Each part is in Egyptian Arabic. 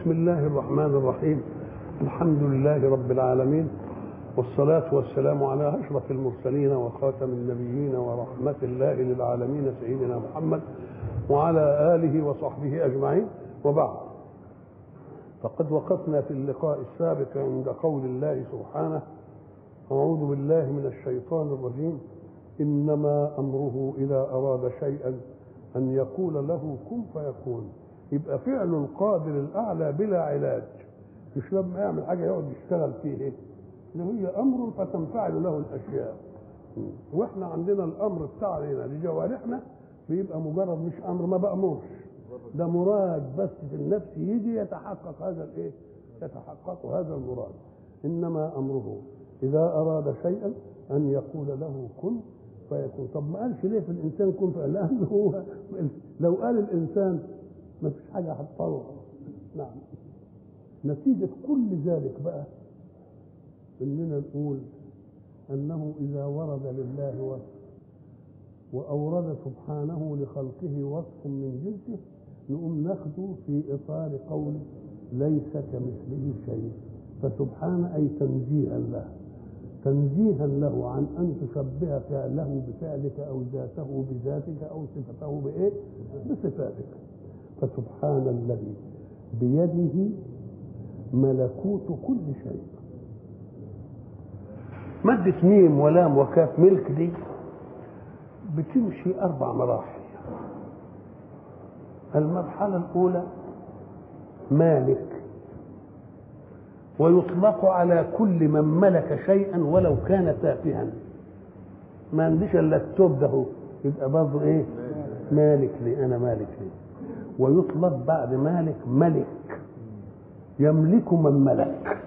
بسم الله الرحمن الرحيم الحمد لله رب العالمين والصلاة والسلام على أشرف المرسلين وخاتم النبيين ورحمة الله للعالمين سيدنا محمد وعلى آله وصحبه أجمعين وبعد فقد وقفنا في اللقاء السابق عند قول الله سبحانه أعوذ بالله من الشيطان الرجيم إنما أمره إذا أراد شيئا أن يقول له كن فيكون يبقى فعل القادر الأعلى بلا علاج مش لما يعمل حاجة يقعد يشتغل فيه إيه إن هي أمر فتنفعل له الأشياء وإحنا عندنا الأمر بتاعنا لجوارحنا بيبقى مجرد مش أمر ما بأمرش ده مراد بس في النفس يجي يتحقق هذا الإيه يتحقق هذا المراد إنما أمره إذا أراد شيئا أن يقول له كن فيكون طب ما قالش ليه في الإنسان كن فيكون لأنه هو لو قال الإنسان ما فيش حاجة هتطلع نعم نتيجة كل ذلك بقى إننا نقول أنه إذا ورد لله وصف وأورد سبحانه لخلقه وصف من جنسه نقوم ناخده في إطار قول ليس كمثله شيء فسبحان أي تنزيها له تنزيها له عن أن تشبه فعله بفعلك أو ذاته بذاتك أو صفته بإيه؟ بصفاتك فسبحان الذي بيده ملكوت كل شيء مادة ميم ولام وكاف ملك دي بتمشي أربع مراحل المرحلة الأولى مالك ويطلق على كل من ملك شيئا ولو كان تافها ما عنديش الا التوب ده هو يبقى برضه ايه مالك لي انا مالك لي ويطلق بعد مالك ملك يملك من ملك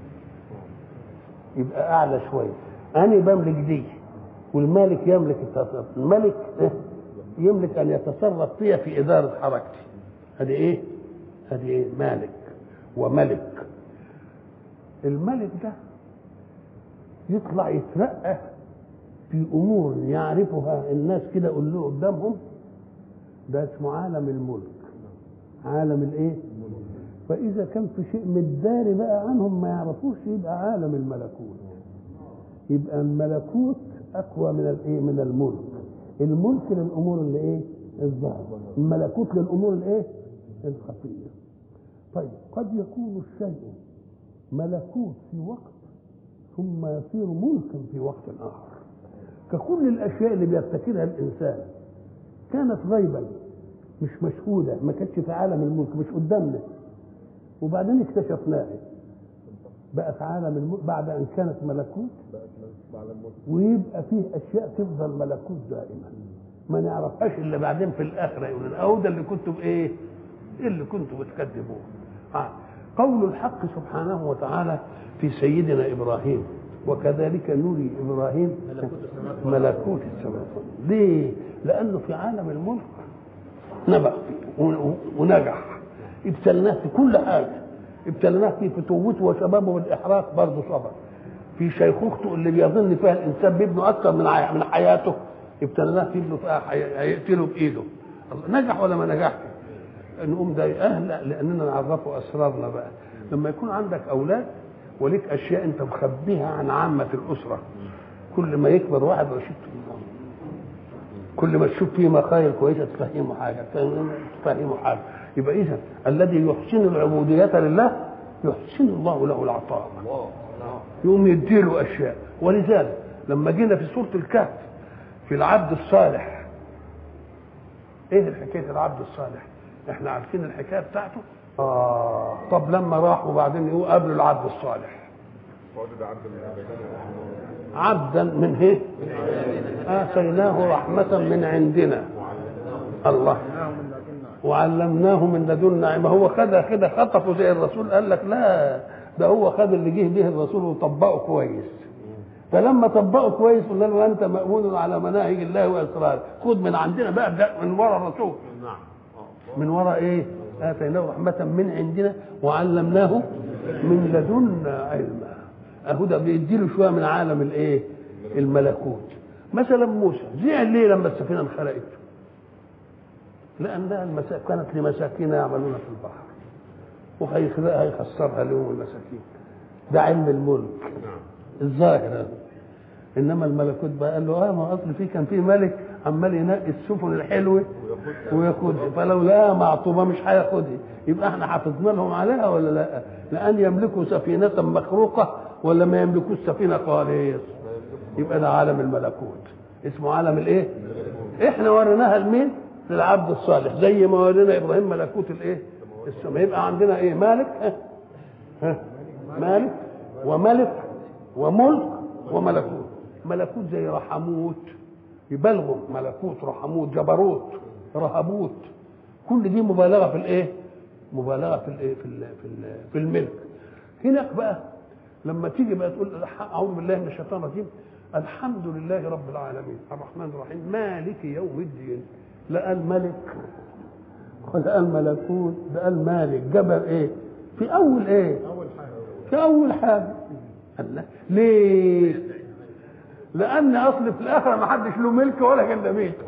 يبقى اعلى شويه انا بملك دي والمالك يملك التصرف الملك إيه؟ يملك ان يتصرف فيها في اداره حركتي هذه ايه هذه ايه مالك وملك الملك ده يطلع يترقى في امور يعرفها الناس كده قول له قدامهم ده اسمه عالم الملك عالم الايه فاذا كان في شيء متداري بقى عنهم ما يعرفوش يبقى عالم الملكوت يبقى الملكوت اقوى من الايه من الملك الملك للامور اللي ايه الظاهره الملكوت للامور الايه الخفيه طيب قد يكون الشيء ملكوت في وقت ثم يصير ملكا في وقت اخر ككل الاشياء اللي بيبتكرها الانسان كانت غيبا مش مشهوده ما كانتش في عالم الملك مش قدامنا وبعدين اكتشفناها بقت عالم الملك بعد ان كانت ملكوت ويبقى فيه اشياء تفضل ملكوت دائما ما نعرفهاش الا بعدين في الاخره يقول اهو ده اللي كنتم ايه اللي كنتم بتكذبوه آه. قول الحق سبحانه وتعالى في سيدنا ابراهيم وكذلك نري ابراهيم ملكوت السماوات ليه؟ لانه في عالم الملك نبغ ونجح ابتلناه في كل حاجه ابتلناه في فتوته وشبابه والاحراق برضه صبر في شيخوخته اللي بيظن فيها الانسان بابنه اكثر من من حياته ابتلناه في ابنه فيها هيقتله بايده نجح ولا ما نجحش؟ نقوم ده اهل لاننا نعرفه اسرارنا بقى لما يكون عندك اولاد وليك اشياء انت مخبيها عن عامه الاسره كل ما يكبر واحد رشيد كل ما تشوف فيه مخايل كويسه تفهمه حاجه تفهمه حاجه يبقى اذا الذي يحسن العبوديه لله يحسن الله له العطاء يقوم يديله اشياء ولذلك لما جينا في سوره الكهف في العبد الصالح ايه الحكايه العبد الصالح احنا عارفين الحكايه بتاعته اه طب لما راح وبعدين يقول قابلوا العبد الصالح عبدا من ايه اتيناه رحمه من عندنا الله وعلمناه من لدنا ما هو خدها كده خطفه زي الرسول قال لك لا ده هو خد اللي جه به الرسول وطبقه كويس فلما طبقه كويس قلنا له انت مامون على مناهج الله واسراره خد من عندنا بقى من ورا الرسول نعم من وراء ايه اتيناه رحمه من عندنا وعلمناه من لدنا علما اهو ده بيديله شويه من عالم الايه الملكوت مثلا موسى زعل ليه لما السفينه انخرقت لانها المسا... كانت لمساكين يعملون في البحر وهيخسرها لهم المساكين ده علم الملك الظاهر هذا انما الملكوت بقى قال له اه ما اصل في كان في ملك عمال ينقي السفن الحلوه وياخدها فلو لقاها معطوبه مش هياخدها يبقى احنا حافظنا لهم عليها ولا لا؟ لان يملكوا سفينه مخروقه ولا ما يملكوش سفينه خالص يبقى ده عالم الملكوت اسمه عالم الايه؟ احنا وريناها لمين؟ للعبد الصالح زي ما ورينا ابراهيم ملكوت الايه؟ السماء يبقى عندنا ايه؟ مالك ها؟ ها؟ مالك وملك وملك وملكوت ملكوت زي رحموت يبالغوا ملكوت رحموت جبروت رهبوت كل دي مبالغه في الايه؟ مبالغه في الايه؟ في ال في, ال في الملك هناك بقى لما تيجي بقى تقول اعوذ بالله من الشيطان الرجيم الحمد لله رب العالمين الرحمن الرحيم مالك يوم الدين لا قال ملك ولا قال ملكوت ده قال مالك جبر ايه؟ في اول ايه؟ اول حاجه في اول حاجه الله ليه؟ لان اصل في الاخره ما حدش له ملك ولا جلبيته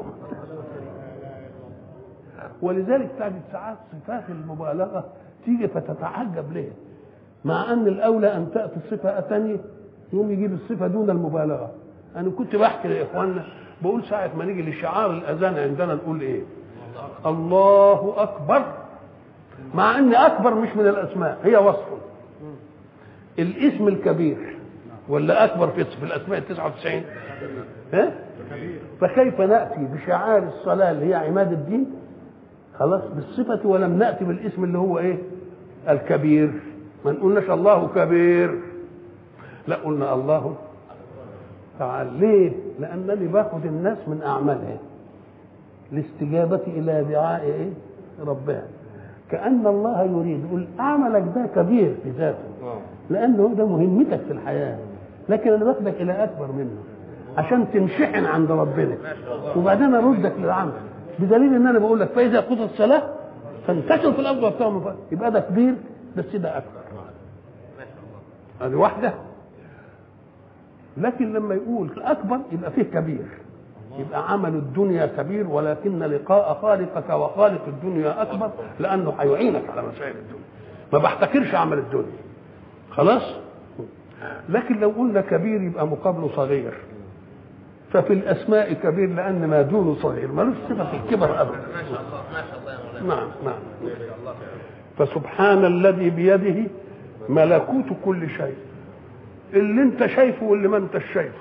ولذلك تجد ساعات صفات المبالغه تيجي فتتعجب ليه مع ان الاولى ان تاتي الصفه ثانيه يقوم يجيب الصفه دون المبالغه انا كنت بحكي لاخواننا بقول ساعه ما نيجي لشعار الاذان عندنا نقول ايه الله اكبر مع ان اكبر مش من الاسماء هي وصف الاسم الكبير ولا اكبر في في الاسماء ال 99 ها فكيف ناتي بشعار الصلاه اللي هي عماد الدين خلاص بالصفه ولم ناتي بالاسم اللي هو ايه الكبير ما نقولناش الله كبير لا قلنا الله تعالى ليه لانني باخذ الناس من اعمالها الاستجابه الى دعاء ايه ربها كان الله يريد يقول عملك ده كبير في ذاته لانه ده مهمتك في الحياه لكن انا باخدك الى اكبر منه عشان تنشحن عند ربنا وبعدين اردك للعمل بدليل ان انا بقول لك فاذا قضت الصلاه فانتشر في الارض وابتغوا من يبقى ده كبير بس ده اكبر هذه واحده لكن لما يقول اكبر يبقى فيه كبير يبقى عمل الدنيا كبير ولكن لقاء خالقك وخالق الدنيا اكبر لانه هيعينك على مسائل الدنيا ما بحتكرش عمل الدنيا خلاص لكن لو قلنا كبير يبقى مقابله صغير ففي الاسماء كبير لان ما دونه صغير ملوش صفه الكبر ابدا ما شاء الله ما شاء الله يا مولانا نعم نعم ما شاء الله فسبحان الذي بيده ملكوت كل شيء اللي انت شايفه واللي ما انت شايفه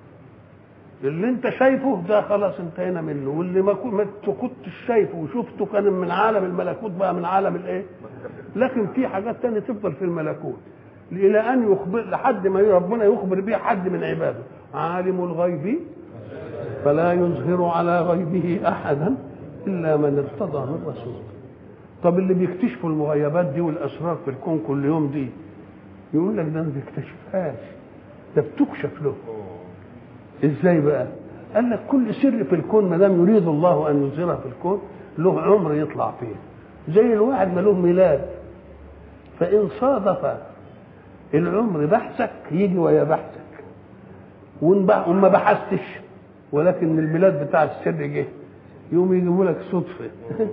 اللي انت شايفه ده خلاص انتهينا منه واللي ما كو- ما كنتش شايفه وشفته كان من عالم الملكوت بقى من عالم الايه لكن في حاجات تانية تفضل في الملكوت الى ان يخبر لحد ما ربنا يخبر بها حد من عباده عالم الغيب فلا يظهر على غيبه احدا الا من ارتضى من رسول طب اللي بيكتشفوا المغيبات دي والاسرار في الكون كل يوم دي يقول لك ده ما بيكتشفهاش ده بتكشف له ازاي بقى قال لك كل سر في الكون ما دام يريد الله ان يظهره في الكون له عمر يطلع فيه زي الواحد ما له ميلاد فان صادف العمر بحثك يجي ويا بحثك وإن بح- وما بحثتش ولكن الميلاد بتاع السر جه يوم يجيبوا لك صدفه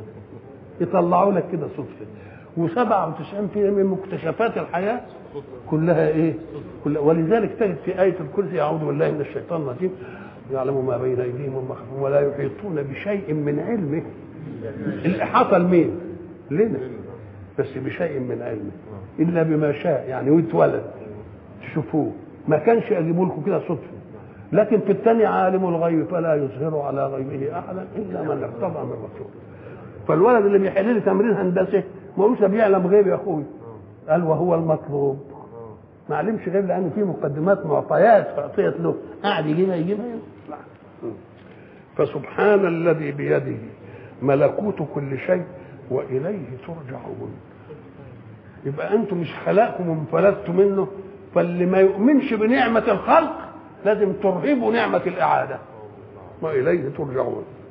يطلعوا لك كده صدفه و97% من مكتشفات الحياه كلها ايه؟ كلها ولذلك تجد في آية الكرسي أعوذ بالله من الشيطان الرجيم يعلم ما بين أيديهم وما خلفهم ولا يحيطون بشيء من علمه الإحاطة لمين؟ لنا بس بشيء من علمه إلا بما شاء يعني ويتولد تشوفوه ما كانش أجيبوا لكم كده صدفة لكن في الثانية عالم الغيب فلا يظهر على غيبه أحدا إلا من ارتضى من رسول فالولد اللي بيحل لي تمرين هندسة ما قالوش ده بيعلم غيب يا أخوي قال وهو المطلوب ما علمش غير لان في مقدمات معطيات اعطيت له قاعد يجيبها يجيبها يطلع فسبحان الذي بيده ملكوت كل شيء واليه ترجعون يبقى انتم مش خلقكم وانفلتوا منه فاللي ما يؤمنش بنعمه الخلق لازم ترهبوا نعمه الاعاده واليه ترجعون